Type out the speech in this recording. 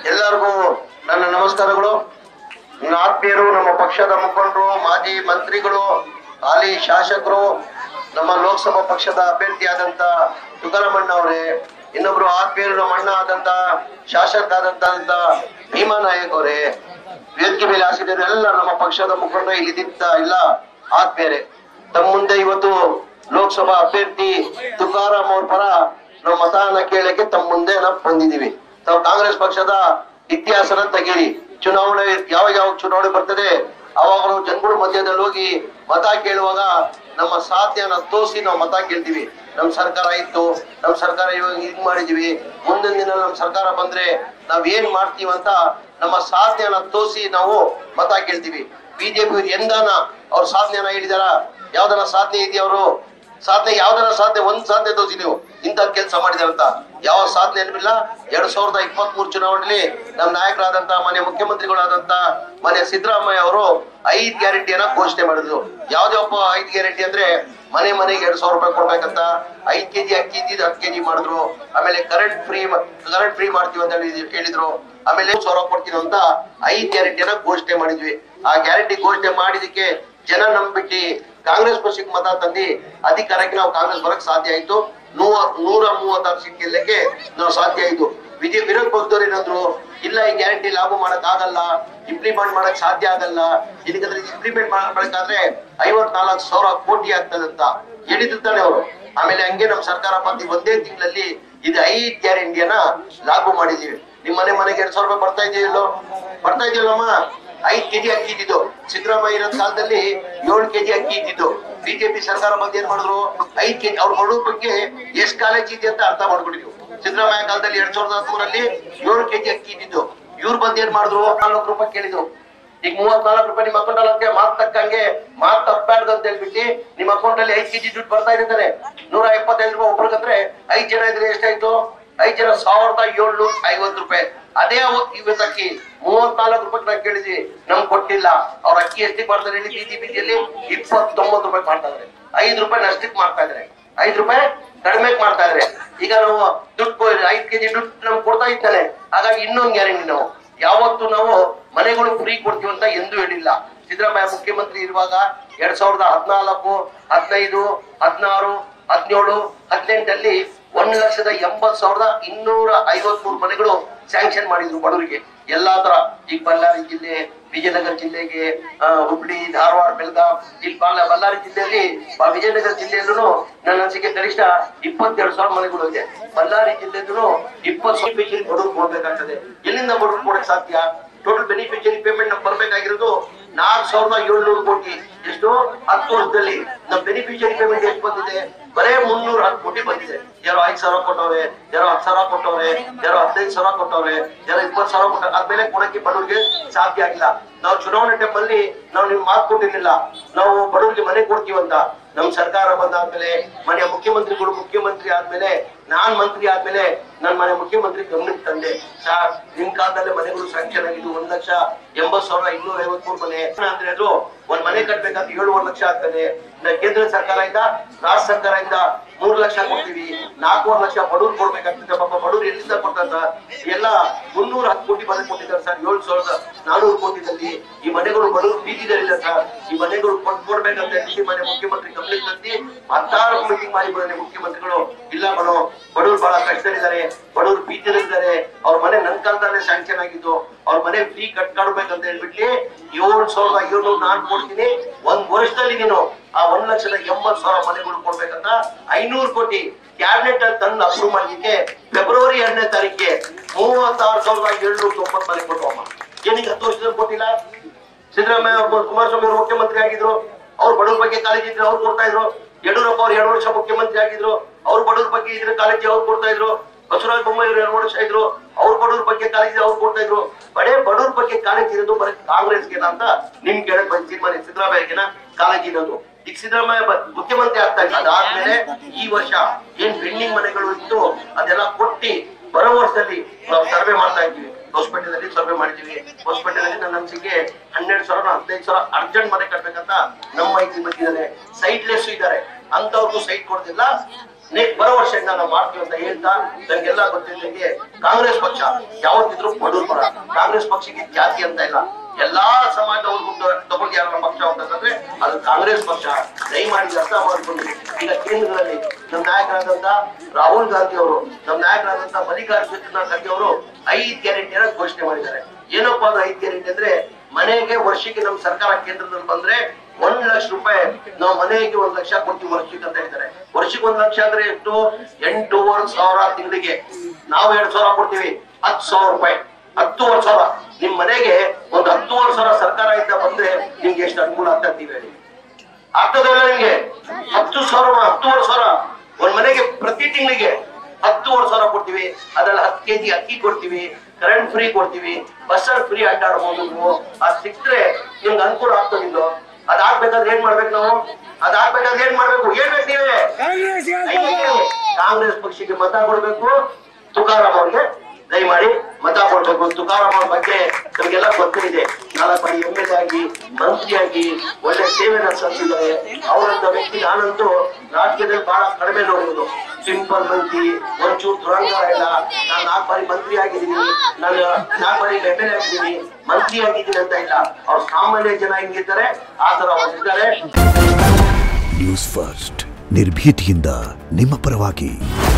ಎಲ್ಲರಿಗೂ ನನ್ನ ನಮಸ್ಕಾರಗಳು ನನ್ನ ಆತ್ಮೀಯರು ನಮ್ಮ ಪಕ್ಷದ ಮುಖಂಡರು ಮಾಜಿ ಮಂತ್ರಿಗಳು ಹಾಲಿ ಶಾಸಕರು ನಮ್ಮ ಲೋಕಸಭಾ ಪಕ್ಷದ ಅಭ್ಯರ್ಥಿಯಾದಂತ ತುಕಾರಾಮಣ್ಣ ಅವರೇ ಇನ್ನೊಬ್ರು ಆತ್ಮೀಯರು ನಮ್ಮ ಅಣ್ಣ ಆದಂತ ಶಾಸಕ ಆದಂತ ಭೀಮಾ ನಾಯಕ್ ಅವರೇ ವೇದಿಕೆ ಮೇಲೆ ಹಾಸಿದರು ಎಲ್ಲ ನಮ್ಮ ಪಕ್ಷದ ಮುಖಂಡರು ಇಲ್ಲಿ ಇದ್ದಿದ್ದ ಎಲ್ಲ ಆತ್ಮೀಯರೇ ತಮ್ಮ ಮುಂದೆ ಇವತ್ತು ಲೋಕಸಭಾ ಅಭ್ಯರ್ಥಿ ತುಕಾರಾಮ್ ಅವ್ರ ಪರ ನಾವು ಮತವನ್ನ ಕೇಳಕ್ಕೆ ತಮ್ಮ ಮುಂದೆ ನಾವು ಬಂದಿದೀವಿ ತಾವು ಕಾಂಗ್ರೆಸ್ ಪಕ್ಷದ ಇತಿಹಾಸನ ತೆಗೀರಿ ಚುನಾವಣೆ ಯಾವಾಗ ಯಾವಾಗ ಚುನಾವಣೆ ಬರ್ತದೆ ಅವಾಗ ನಾವು ಜನಗಳ ಮಧ್ಯದಲ್ಲಿ ಹೋಗಿ ಮತ ಕೇಳುವಾಗ ನಮ್ಮ ಸಾಧ್ಯನ ತೋರಿಸಿ ನಾವು ಮತ ಕೇಳ್ತೀವಿ ನಮ್ ಸರ್ಕಾರ ಇತ್ತು ನಮ್ ಸರ್ಕಾರ ಇವಾಗ ಹಿಂಗ್ ಮಾಡಿದೀವಿ ಮುಂದಿನ ದಿನ ನಮ್ ಸರ್ಕಾರ ಬಂದ್ರೆ ನಾವ್ ಏನ್ ಮಾಡ್ತೀವಿ ಅಂತ ನಮ್ಮ ಸಾಧನೆಯನ್ನ ತೋರಿಸಿ ನಾವು ಮತ ಕೇಳ್ತೀವಿ ಬಿಜೆಪಿ ಎಂದಾನ ಅವ್ರ ಸಾಧನೆಯನ್ನ ಹೇಳಿದಾರ ಯಾವ್ದನ ಸಾಧನೆ ಇದೆಯಾ ಅವರು ಸಾಧನೆ ಯಾವ್ದನ ಸಾಧನೆ ಒಂದ್ ಸಾಧನೆ ತೋರಿಸಿ ನೀವು ಇಂಥ ಕೆಲಸ ಮಾಡಿದಾರಂತ ಯಾವ ಸಾಧನೆ ಏನಿಲ್ಲ ಎರಡ್ ಸಾವಿರದ ಇಪ್ಪತ್ತ್ ಮೂರು ಚುನಾವಣೆಯಲ್ಲಿ ನಮ್ಮ ನಾಯಕರಾದಂತ ಮನೆ ಮುಖ್ಯಮಂತ್ರಿಗಳಾದಂತ ಮನೆ ಸಿದ್ದರಾಮಯ್ಯ ಅವರು ಐದ್ ಗ್ಯಾರಂಟಿಯನ್ನ ಘೋಷಣೆ ಮಾಡಿದ್ರು ಯಾವ್ದಪ್ಪ ಐದ್ ಗ್ಯಾರಂಟಿ ಅಂದ್ರೆ ಮನೆ ಮನೆಗೆ ಎರಡ್ ಸಾವಿರ ರೂಪಾಯಿ ಕೊಡ್ಬೇಕಂತ ಐದ್ ಕೆಜಿ ಅಕ್ಕಿ ಇದ್ದಿದ್ದು ಹತ್ತು ಕೆಜಿ ಮಾಡಿದ್ರು ಆಮೇಲೆ ಕರೆಂಟ್ ಫ್ರೀ ಕರೆಂಟ್ ಫ್ರೀ ಮಾಡ್ತೀವಿ ಅಂತ ಹೇಳಿ ಹೇಳಿದ್ರು ಆಮೇಲೆ ಸಾವಿರ ಕೊಡ್ತೀವಿ ಅಂತ ಐದ್ ಗ್ಯಾರಂಟಿಯನ್ನ ಘೋಷಣೆ ಮಾಡಿದ್ವಿ ಆ ಗ್ಯಾರಂಟಿ ಘೋಷಣೆ ಮಾಡಿದಕ್ಕೆ ಜನ ನಂಬಿಟ್ಟು ಕಾಂಗ್ರೆಸ್ ಪಕ್ಷಕ್ಕೆ ಮತ ತಂದು ಅಧಿಕಾರಕ್ಕೆ ನಾವು ಕಾಂಗ್ರೆಸ್ ಬರಕ್ ಸಾಧ್ಯ ಆಯ್ತು ನೂರ ನೂರ ಮೂವತ್ತಾರು ಸೀಟ್ ಗೆಲ್ಲಕ್ಕೆ ನಾವು ಸಾಧ್ಯ ಆಯ್ತು ವಿಜಯ ವಿರೋಧ ಪಕ್ಷದವ್ರು ಏನಂದ್ರು ಇಲ್ಲ ಈ ಗ್ಯಾರಂಟಿ ಲಾಗು ಮಾಡಕ್ ಆಗಲ್ಲ ಇಂಪ್ಲಿಮೆಂಟ್ ಮಾಡಕ್ ಸಾಧ್ಯ ಆಗಲ್ಲ ಇದಕ್ಕೆ ಇಂಪ್ಲಿಮೆಂಟ್ ಮಾಡಬೇಕಾದ್ರೆ ಐವತ್ನಾಲ್ಕು ಸಾವಿರ ಕೋಟಿ ಆಗ್ತದಂತ ಹೇಳಿದಿರ್ತಾನೆ ಅವರು ಆಮೇಲೆ ಹಂಗೆ ನಮ್ ಸರ್ಕಾರ ಬಂದು ಒಂದೇ ತಿಂಗಳಲ್ಲಿ ಇದು ಐದ್ ಗ್ಯಾರಂಟಿಯನ್ನ ಲಾಗು ಮಾಡಿದೀವಿ ನಿಮ್ ಮನೆ ಮನೆಗೆ ಎರಡ್ ಸಾವಿರ ರೂಪಾಯಿ ಬರ್ತಾ ಇದೆಯಲ್ಲೋ ಬರ್ತಾ ಇದೆಯಲ್ಲಮ್ಮ ಐದ್ ಕೆಜಿ ಅಕ್ಕಿ ಇದ್ದಿದ್ದು ಸಿದ್ದರಾಮಯ್ಯ ಇರೋ ಕಾಲದಲ್ಲಿ ಏಳು ಕೆಜಿ ಅಕ್ಕಿ ಇದ್ದಿದ್ದು ಬಿಜೆಪಿ ಸರ್ಕಾರ ಬಂದು ಏನ್ ಮಾಡಿದ್ರು ಐದ್ ಕೆಜಿ ಅವ್ರ ಬಡವ್ರ ಬಗ್ಗೆ ಎಷ್ಟ್ ಕಾಲೇಜ್ ಇದೆ ಅಂತ ಅರ್ಥ ಮಾಡ್ಕೊಂಡಿದ್ವು ಸಿದ್ದರಾಮಯ್ಯ ಕಾಲದಲ್ಲಿ ಎರಡ್ ಸಾವಿರದ ಹದಿಮೂರಲ್ಲಿ ಏಳು ಕೆಜಿ ಅಕ್ಕಿ ಇದ್ದಿದ್ದು ಇವ್ರು ಬಂದ್ ಏನ್ ಮಾಡಿದ್ರು ನಾಲ್ಕು ರೂಪಾಯಿ ಕೇಳಿದ್ರು ಈಗ ಮೂವತ್ನಾಲ್ಕು ರೂಪಾಯಿ ನಿಮ್ಮ ಅಕೌಂಟ್ ಅಲ್ಲಿ ಅಂತ ಮಾತ್ ತಕ್ಕಂಗೆ ಮಾತ್ ತಪ್ಪಾಡ್ದು ಅಂತ ಹೇಳ್ಬಿಟ್ಟು ನಿಮ್ಮ ಅಕೌಂಟ್ ಅಲ್ಲಿ ಐದ್ ಕೆಜಿ ದುಡ್ಡು ಬರ್ತಾ ಇರ್ತಾರೆ ನೂರ ಎಪ್ಪತ್ತೈದು ರೂಪಾಯಿ ಒಬ್ರಿಗಂದ್ರೆ ಐದ್ ಜನ ಇದ್ರೆ ಎಷ್ಟಾಯ್ತು ಐದ್ ಜನ ಸಾವಿರದ ಏಳ್ನೂರ ಐವತ್ತು ರೂಪಾಯಿ ಅದೇ ಅವತ್ತು ಇವತ್ತು ಅಕ್ಕಿ ಮೂವತ್ನಾಲ್ಕು ರೂಪಾಯಿ ನಾವು ಕೇಳಿದ್ವಿ ನಮ್ಗೆ ಕೊಟ್ಟಿಲ್ಲ ಅವ್ರ ಅಕ್ಕಿ ಎಷ್ಟಿಗೆ ಮಾಡ್ತಾರೆ ಹೇಳಿ ಬೀದಿ ಬೀದಿಯಲ್ಲಿ ಇಪ್ಪತ್ತೊಂಬತ್ತು ರೂಪಾಯಿ ಮಾಡ್ತಾ ಇದಾರೆ ಐದು ರೂಪಾಯಿ ನಷ್ಟಕ್ಕೆ ಮಾಡ್ತಾ ಇದಾರೆ ಐದು ರೂಪಾಯಿ ಕಡಿಮೆ ಮಾಡ್ತಾ ಇದಾರೆ ಈಗ ನಾವು ದುಡ್ಡು ಐದ್ ಕೆಜಿ ದುಡ್ಡು ನಮ್ಗೆ ಕೊಡ್ತಾ ಇದ್ದಾನೆ ಹಾಗಾಗಿ ಇನ್ನೊಂದು ಗ್ಯಾರಂಟಿ ನಾವು ಯಾವತ್ತು ನಾವು ಮನೆಗಳು ಫ್ರೀ ಕೊಡ್ತೀವಿ ಅಂತ ಎಂದೂ ಹೇಳಿಲ್ಲ ಸಿದ್ದರಾಮಯ್ಯ ಮುಖ್ಯಮಂತ್ರಿ ಇರುವಾಗ ಎರಡ್ ಸಾವಿರದ ಹದಿನಾಲ್ಕು ಹದಿನೈದು ಹದಿನಾರು ಹದಿನೇಳು ಹದಿನೆಂಟಲ್ಲಿ ಒಂದ್ ಲಕ್ಷದ ಎಂಬತ್ ಸಾವಿರದ ಇನ್ನೂರ ಐವತ್ ಮೂರು ಮನೆಗಳು ಸ್ಯಾಂಕ್ಷನ್ ಮಾಡಿದ್ರು ಬಡವರಿಗೆ ಎಲ್ಲಾ ತರ ಈಗ ಬಳ್ಳಾರಿ ಜಿಲ್ಲೆ ವಿಜಯನಗರ ಜಿಲ್ಲೆಗೆ ಆ, ಹುಬ್ಳಿ ಧಾರವಾಡ ಬೆಳಗಾಂ ಇಲ್ಲಿ ಬಾಲ- ಬಳ್ಳಾರಿ ಜಿಲ್ಲೆಯಲ್ಲಿ ಆ, ವಿಜಯನಗರ ಜಿಲ್ಲೆಯಲ್ಲೂ ನನ್ನ ಅನಿಸಿಕೆ ಗರಿಷ್ಠ ಇಪ್ಪತ್ತೆರಡು ಸಾವಿರ ಮನೆಗಳು ಇದೆ ಬಳ್ಳಾರಿ ಜಿಲ್ಲೆದೂ ಇಪ್ಪತ್ತು ಬೆನಿಫಿಷಿಯರಿ ಬಡವ್ರು ಕೊಡ್ಬೇಕಾಗ್ತದೆ ಎಲ್ಲಿಂದ ಬಡವ್ರು ಕೊಡಕ್ ಸಾಧ್ಯ ಟೋಟಲ್ ಬೆನಿಫಿಷಿಯರಿ ಪೇಮೆಂಟ್ ನಮ್ಗೆ ಬರ್ಬೇಕಾಗಿರೋದು ನಾಲ್ಕು ಸಾವಿರದ ಏಳ್ನೂರು ಕೋಟಿ ಎಷ್ಟು ಹತ್ತು ವರ್ಷದಲ್ಲಿ ನಮ್ಮ ಬೆನಿಫಿಷಿಯರಿ ಪೇಮೆಂಟ್ ಎಷ್ಟು ಬಂದಿದೆ ಬರೇ ಮುನ್ನೂರ ಹತ್ತು ಕೋಟಿ ಬಂದಿದೆ ಯಾರೋ ಐದು ಸಾವಿರ ಕೊಟ್ಟವ್ರೆ ಯಾರೋ ಹತ್ತು ಸಾವಿರ ಕೊಟ್ಟವ್ರೆ ಯಾರೋ ಹದಿನೈದು ಸಾವಿರ ಕೊಟ್ಟವ್ರೆ ಯಾರೋ ಇಪ್ಪತ್ತು ಸಾವಿರ ಕೊಟ್ಟ ಆದ್ಮೇಲೆ ಕೊಡಕ್ಕೆ ಬಡವರಿಗೆ ಸಾಧ್ಯ ಆಗಿಲ್ಲ ನಾವು ಚುನಾವಣೆ ಟೈಮ್ ಅಲ್ಲಿ ನಾವು ನಿಮ್ಗೆ ಮಾತು ಕೊಟ್ಟಿರ್ಲಿಲ್ಲ ನಾವು ಬಡವರಿಗೆ ಮನೆ ಕೊಡ್ತೀವಿ ಅಂತ ನಮ್ ಸರ್ಕಾರ ಬಂದಾದ್ಮೇಲೆ ಮನೆಯ ಮುಖ್ಯಮಂತ್ರಿಗಳು ಮುಖ್ಯಮಂತ್ರಿ ಆದ್ಮೇಲೆ ನಾನ್ ಮಂತ್ರಿ ಆದ್ಮೇಲೆ ನನ್ ಮನೆ ಮುಖ್ಯಮಂತ್ರಿ ಗಮನಕ್ಕೆ ತಂದೆ ಸಾರ್ ನಿಮ್ ಕಾಲದಲ್ಲೇ ಮನೆಗಳು ಸ್ಯಾಂಕ್ಷನ್ ಆಗಿದ್ದು ಒಂದ್ ಲಕ್ಷ ಎಂಬತ್ ಸಾವಿರದ ಇನ್ನೂರ ಐವತ್ ಮೂರು ಮನೆ ಅಂದ್ರೆ ಅದು ಒಂದ್ ಮನೆ ಕಟ್ಬೇಕಾದ್ರೆ ಏಳುವರೆ ಲಕ್ಷ ಆಗ್ತದೆ ಇನ್ನ ಕೇಂದ್ರ ಸರ್ಕಾರದಿಂದ ರಾಜ್ಯ ಸರ್ಕಾರದಿಂದ ಮೂರ್ ಲಕ್ಷ ಕೊಡ್ತೀವಿ ನಾಲ್ಕೂವರೆ ಲಕ್ಷ ಬಡವ್ರು ಕೊಡ್ಬೇಕಾಗ್ತದೆ ಪಾಪ ಬಡವ್ರು ಎಲ್ಲಿಂದ ಕೊಡ್ತಾರ ಎಲ್ಲ ಮುನ್ನೂರ ಹತ್ತು ಕೋಟಿ ಮನೆ ಕೊಟ್ಟಿದ್ದಾರೆ ಸರ್ ಏಳು ಸಾವಿರದ ನಾನೂರು ಕೋಟಿದಲ್ಲಿ ಈ ಮನೆಗಳು ಬಡವರು ಬೀದಿದಲ್ಲಿಲ್ಲ ಸರ್ ಈ ಮನೆಗಳು ಕೊಟ್ ಕೊಡ್ಬೇಕಂತ ಹೇಳಿ ಮನೆ ಮುಖ್ಯಮಂತ್ರಿ ಗಮನಕ್ಕೆ ತಂದು ಹತ್ತಾರು ಮೀಟಿಂಗ್ ಮಾಡಿ ಬಂದ್ರೆ ಮುಖ್ಯಮಂತ್ರಿಗಳು ಇಲ್ಲ ಬಡೋ ಬಡವರು ಬಹಳ ಕಷ್ಟದಲ್ಲಿದ್ದಾರೆ ಬಡವರು ಬೀದಿದಲ್ಲಿದ್ದಾರೆ ಅವ್ರ ಮನೆ ನನ್ ಕಾಲದಲ್ಲೇ ಸ್ಯಾಂಕ್ಷನ್ ಆಗಿದ್ದು ಅವ್ರ ಮನೆ ಫ್ರೀ ಕಟ್ಕೊಡ್ಬೇಕಂತ ಹೇಳ್ಬಿಟ್ಟು ಏಳು ಸಾವಿರದ ಏಳ್ನೂರು ನಾನ್ ಕೊಡ್ತೀನಿ ಒಂದ್ ವರ್ಷದಲ್ಲಿ ನೀನು ಆ ಒಂದ್ ಲಕ್ಷದ ಎಂಬತ್ ಸಾವಿರ ಮನೆಗಳು ಕೊಡ್ಬೇಕಂತ ಐನೂರು ಕೋಟಿ ಕ್ಯಾಬಿನೆಟ್ ಅಲ್ಲಿ ತಂದು ಅಪ್ರೂವ್ ಮಾಡಿದ್ದಕ್ಕೆ ಫೆಬ್ರವರಿ ಎರಡನೇ ತಾರೀಕಿಗೆ ಮೂವತ್ತಾರು ಸಾವಿರದ ಏಳ್ನೂರ ತೊಂಬತ್ ಮನೆ ಕೊಟ್ಟವಮ್ಮ ಏನಿಗೆ ಹತ್ತು ವರ್ಷದಲ್ಲಿ ಕೊಟ್ಟಿಲ್ಲ ಸಿದ್ದರಾಮಯ್ಯ ಅವ್ರು ಕುಮಾರಸ್ವಾಮಿ ಅವರು ಮುಖ್ಯಮಂತ್ರಿ ಆಗಿದ್ರು ಅವ್ರು ಬಡವ್ರ ಬಗ್ಗೆ ಕಾಳಜಿ ಇದ್ರೆ ಅವ್ರು ಕೊಡ್ತಾ ಇದ್ರು ಯಡಿಯೂರಪ್ಪ ಅವ್ರು ಎರಡು ವರ್ಷ ಮುಖ್ಯಮಂತ್ರಿ ಆಗಿದ್ರು ಅವ್ರು ಬಡವ್ರ ಬಗ್ಗೆ ಇದ್ರೆ ಕಾಳಜಿ ಅವ್ರು ಕೊಡ್ತಾ ಇದ್ರು ಬಸವರಾಜ ಬೊಮ್ಮಾಯಿ ಅವರು ಎರಡು ವರ್ಷ ಇದ್ರು ಅವ್ರು ಬಡವ್ರ ಬಗ್ಗೆ ಕಾಳಜಿ ಅವ್ರು ಕೊಡ್ತಾ ಇದ್ರು ಬಡೇ ಬಡವ್ರ ಬಗ್ಗೆ ಕಾಳಜಿ ಇರೋದು ಬರೀ ಕಾಂಗ್ರೆಸ್ಗೆ ಅಂತ ನಿಮ್ ಕೇಳಕ್ ಬಂದ್ ತೀರ್ಮಾನ ಸಿದ್ದರಾಮಯ್ಯಗೆನ ಕಾಳಜಿ ಇರೋದು ಈಗ ಸಿದ್ದರಾಮಯ್ಯ ಬ- ಮುಖ್ಯಮಂತ್ರಿ ಆಗ್ತಾ ಇದ್ದ ಅದಾದ್ಮೇಲೆ ಈ ವರ್ಷ ಏನ್ ಪೆಂಡಿಂಗ್ ಮನೆಗಳು ಇತ್ತು ಅದೆಲ್ಲ ಕೊಟ್ಟಿ ಬರೋ ವರ್ಷದಲ್ಲಿ ನಾವು ಸರ್ವೆ ಮಾಡ್ತಾ ಇದ್ದೀವಿ ಹೊಸಪೇಟೆದಲ್ಲಿ ಸರ್ವೆ ಮಾಡಿದೀವಿ ಹೊಸಪೇಟೆದಲ್ಲಿ ನನ್ನ ಅನ್ಸಿಕೆ ಹನ್ನೆರಡು ಸಾವಿರ ಹದಿನೈದು ಸಾವಿರ ಅರ್ಜೆಂಟ್ ಮನೆ ಕಟ್ಬೇಕಂತ ನಮ್ಮ ಮಾಹಿತಿ ಬಂದಿದ್ದಾರೆ ಸೈಟ್ ಲೆಸ್ ಇದ್ದಾರೆ ಅಂತವ್ರಿಗೂ ಸೈಟ್ ಕೊಡ್ತಿಲ್ಲ ನೆಕ್ಸ್ಟ್ ಬರೋ ವರ್ಷದಿಂದ ನಾವು ಮಾಡ್ತೀವಿ ಅಂತ ಹೇಳ್ತಾ ನನ್ಗೆಲ್ಲ ಗೊತ್ತಿದ್ದಂಗೆ ಕಾಂಗ್ರೆಸ್ ಪಕ್ಷ ಯಾವತ್ತಿದ್ರು ಬಡವ್ರ ಪರ ಕಾಂಗ್ರೆಸ್ ಪಕ್ಷಕ್ಕೆ ಜಾತಿ ಅಂತ ಇಲ್ಲ ಎಲ್ಲಾ ಸಮಾಜದವ್ರಿಗೂ ತಗೊಂಡು ಯಾರ ಪಕ್ಷ ಅಂತಂದ್ರೆ ಅದು ಕಾಂಗ್ರೆಸ್ ಪಕ್ಷ ದಯಮಾಡಿ ಅರ್ಥ ಮಾಡ್ಕೊಂಡು ಈಗ ಕೇಂದ್ರದಲ್ಲಿ ನಮ್ಮ ನಾಯಕರಾದಂತ ರಾಹುಲ್ ಗಾಂಧಿ ಅವರು ನಮ್ಮ ನಾಯಕರಾದಂತ ಮಲ್ಲಿಕಾರ್ಜುನ ಖರ್ಗೆ ಅವರು ಐದ್ ಗ್ಯಾರಂಟಿಯನ್ನ ಘೋಷಣೆ ಮಾಡಿದ್ದಾರೆ ಏನಪ್ಪಾ ಅದು ಐದ್ ಗ್ಯಾರಂಟಿ ಅಂದ್ರೆ ಮನೆಗೆ ವರ್ಷಕ್ಕೆ ನಮ್ಮ ಸರ್ಕಾರ ಕೇಂದ್ರದಲ್ಲಿ ಬಂದ್ರೆ ಒಂದ್ ಲಕ್ಷ ರೂಪಾಯಿ ನಾವು ಮನೆಗೆ ಒಂದ್ ಲಕ್ಷ ಕೊಡ್ತೀವಿ ವರ್ಷಕ್ಕೆ ಅಂತ ಹೇಳ್ತಾರೆ ವರ್ಷಕ್ಕೆ ಒಂದ್ ಲಕ್ಷ ಅಂದ್ರೆ ಎಷ್ಟು ಎಂಟೂವರೆ ಸಾವಿರ ತಿಂಗಳಿಗೆ ನಾವು ಎರಡ್ ಸಾವಿರ ಕೊಡ್ತೀವಿ ಹತ್ತು ಸಾವಿರ ರೂಪಾಯಿ ಹತ್ತುವರೆ ಸಾವಿರ ನಿಮ್ ಮನೆಗೆ ಒಂದ್ ಹತ್ತುವರೆ ಸಾವಿರ ಸರ್ಕಾರ ಇಂದ ಬಂದ್ರೆ ನಿಮ್ಗೆ ಎಷ್ಟು ಅನುಕೂಲ ಆಗ್ತಾ ಇದ್ದೀವಿ ಹೇಳಿ ಆಗ್ತದಲ್ಲ ನಿಮ್ಗೆ ಹತ್ತು ಸಾವಿರ ಹತ್ತುವರೆ ಸಾವಿರ ಒಂದ್ ಮನೆಗೆ ಪ್ರತಿ ತಿಂಗಳಿಗೆ ಹತ್ತುವರೆ ಸಾವಿರ ಕೊಡ್ತೀವಿ ಅದ್ರಲ್ಲಿ ಹತ್ತು ಕೆಜಿ ಅಕ್ಕಿ ಕೊಡ್ತೀವಿ ಕರೆಂಟ್ ಫ್ರೀ ಕೊಡ್ತೀವಿ ಬಸ್ಸಲ್ಲಿ ಫ್ರೀ ಅಡ್ಡಾಡ್ಬೋದು ನೀವು ಅದ್ ಸಿಕ್ತ್ರೆ ನಿಮ್ಗೆ ಅನುಕೂಲ ಆಗ್ತದಿಲ್ಲ ಅದಾಗ್ಬೇಕಾದ್ರೆ ಏನ್ ಮಾಡ್ಬೇಕು ನಾವು ಅದಾಗ್ಬೇಕಾದ್ರೆ ಏನ್ ಮಾಡ್ಬೇಕು ಹೇಳ್ಬೇಕು ನೀವೇ ಐದು ಕಾಂಗ್ರೆಸ್ ಪಕ್ಷಕ್ಕೆ ಮತ ಕೊಡ್ಬೇಕು ತುಕಾರಾಮ್ ಅವ್ರಿಗೆ ದಯಮಾಡಿ ಮತ ಕೊಡ್ಬೇಕು ತುಕಾರಾಮ್ ಅವ್ರ ಬಗ್ಗೆ ನಮಗೆಲ್ಲ ಗೊತ್ತೇ ಇದೆ ನಾಲ್ಕು ಬಾರಿ ಎಂ ಎಲ್ ಆಗಿ ಮಂತ್ರಿಯಾಗಿ ಒಳ್ಳೆ ಸೇವೆನ ಸಲ್ಲಿಸಿದ್ದಾರೆ ಅವರಂತ ವ್ಯಕ್ತಿ ನಾನಂತೂ ರಾಜಕೀಯದಲ್ಲಿ ಬಹಳ ಕಡಿಮೆ ನೋಡಿರೋದು ಸಿಂಪಲ್ ಮಂತ್ರಿ ಒಂಚೂರು ದುರಂಕಾರ ಇಲ್ಲ ನಾನು ನಾಲ್ಕು ಬಾರಿ ಮಂತ್ರಿ ಆಗಿದ್ದೀನಿ ನಾನು ನಾಲ್ಕು ಬಾರಿ ಎಂ ಎಲ್ ಆಗಿದ್ದೀನಿ ಮಂತ್ರಿ ಆಗಿದ್ದೀನಿ ಅಂತ ಇಲ್ಲ ಅವ್ರು ಸಾಮಾನ್ಯ ಜನ ಹೆಂಗಿದ್ದಾರೆ ಆ ತರ ಅವ್ರು ಇದ್ದಾರೆ ನ್ಯೂಸ್ ಫಸ್ಟ್ ನಿರ್ಭೀತಿಯಿಂದ ನಿಮ್ಮ ಪರವಾಗಿ